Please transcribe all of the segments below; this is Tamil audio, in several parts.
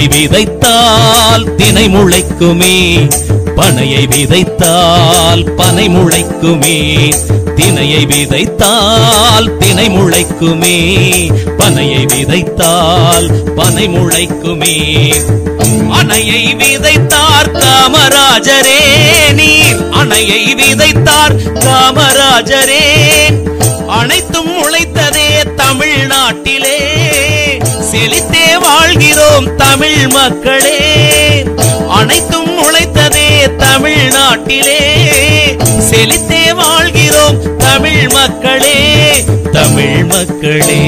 விதைத்தால் தினை முளைக்குமே பனையை விதைத்தால் பனை முளைக்குமே தினையை விதைத்தால் தினை முளைக்குமே பனையை விதைத்தால் பனை முளைக்குமே அணையை விதைத்தார் காமராஜரே நீர் அணையை விதைத்தார் காமராஜரே அனைத்தும் முளைத்ததே தமிழ்நாட்டிலே செழித்தே வாழ்கிறோம் தமிழ் மக்களே அனைத்தும் முளைத்ததே தமிழ்நாட்டிலே செழித்தே வாழ்கிறோம் தமிழ் மக்களே தமிழ் மக்களே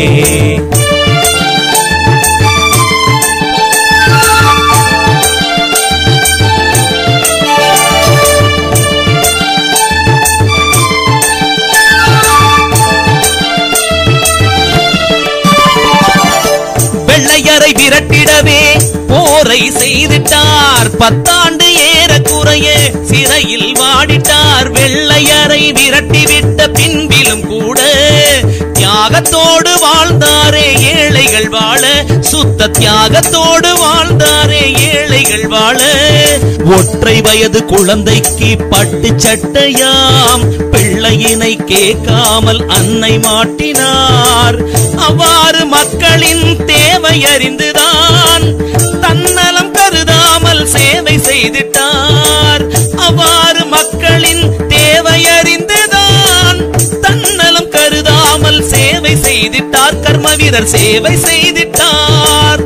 வெள்ளையரை விரட்டிடவே போரை செய்திட்டார் பத்தாண்டு ஏறக்குறைய சிறையில் வாடிட்டார் வெள்ளையரை விரட்டிவிட்ட பின்பிலும் கூட தியாகத்தோடு வாழ்ந்தாரே ஏழைகள் வாழ சுத்த தியாகத்தோடு வாழ்ந்தாரே ஏழைகள் வாழ ஒற்றை வயது குழந்தைக்கு பட்டு சட்டையாம் பிள்ளையினை கேட்காமல் அன்னை மாட்டினார் அவ்வாறு மக்களின் தேவை அறிந்துதான் தன்னலம் கருதாமல் சேவை செய்திட்டார் அவ்வாறு மக்களின் தேவை அறிந்துதான் தன்னலம் கருதாமல் சேவை செய்திட்டார் கர்ம வீரர் சேவை செய்திட்டார்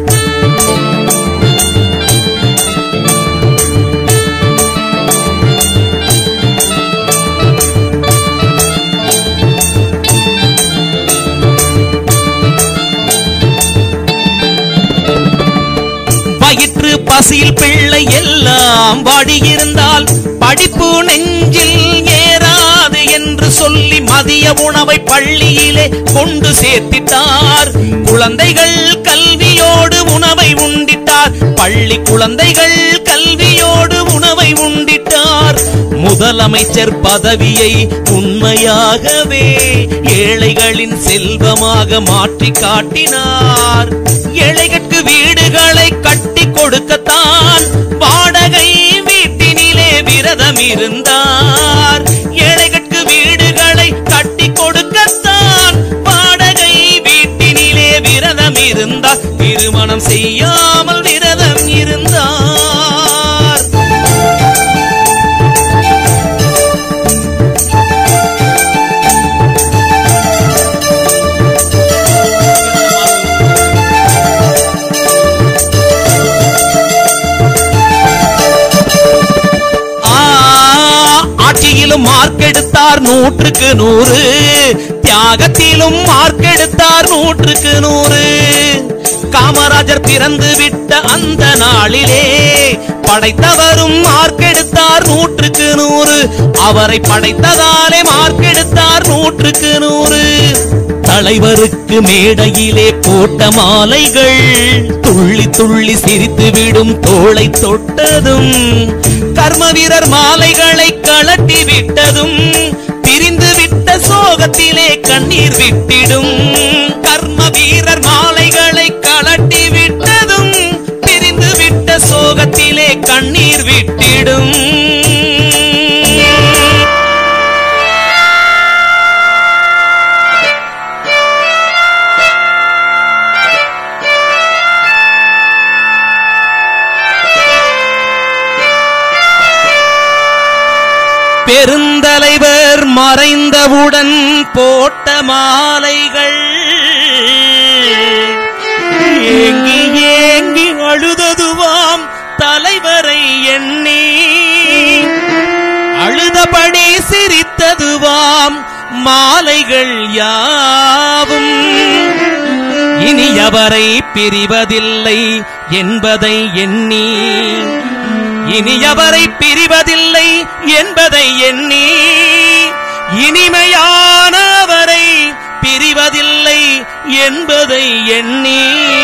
வயிற்று பசியில் பிள்ளை எல்லாம் வாடியிருந்தால் படிப்பு நெஞ்சில் ஏறாது என்று சொல்லி மதிய உணவை பள்ளியிலே கொண்டு சேர்த்திட்டார் குழந்தைகள் கல்வியோடு உணவை உண்டிட்டார் பள்ளி குழந்தைகள் கல்வியோடு உணவை உண்டிட்டார் முதலமைச்சர் பதவியை உண்மையாகவே ஏழைகளின் செல்வமாக மாற்றி காட்டினார் ஏழைகளுக்கு வீடுகளை கட்டி கொடுக்கத்தான் வாடகை வீட்டினிலே விரதம் இருந்தார் ஏழைகளுக்கு வீடுகளை கட்டி கொடுக்கத்தான் வாடகை வீட்டினிலே விரதம் இருந்தார் திருமணம் செய்யாமல் விரதம் இருந்தார் ஆ, ஆட்சியிலும் மார்க் எடுத்தார் நூற்றுக்கு நூறு தியாகத்திலும் மார்க் எடுத்தார் நூற்றுக்கு நூறு காமராஜர் பிறந்து விட்ட அந்த நாளிலே படைத்தவரும் மார்க் எடுத்தார் நூற்றுக்கு நூறு அவரை படைத்ததாலே மார்க் எடுத்தார் நூற்றுக்கு நூறு தலைவருக்கு மேடையிலே போட்ட மாலைகள் துள்ளி துள்ளி சிரித்து விடும் தோளை தொட்டதும் கர்ம வீரர் மாலைகளை கழட்டி விட்டதும் பிரிந்து விட்ட சோகத்திலே கண்ணீர் விட்டிடும் கர்ம வீரர் மாலைகளை கழட்டி விட்டதும் பிரிந்து விட்ட சோகத்திலே கண்ணீர் விட்டிடும் பெருந்தலைவர் மறைந்தவுடன் போட்ட மாலைகள் ஏங்கி ஏங்கி அழுததுவாம் தலைவரை எண்ணி அழுதபடி சிரித்ததுவாம் மாலைகள் யாவும் இனி அவரை பிரிவதில்லை என்பதை எண்ணி இனி அவரை பிரிவதில்லை என்பதை எண்ணி இனிமையானவரை பிரிவதில்லை என்பதை எண்ணி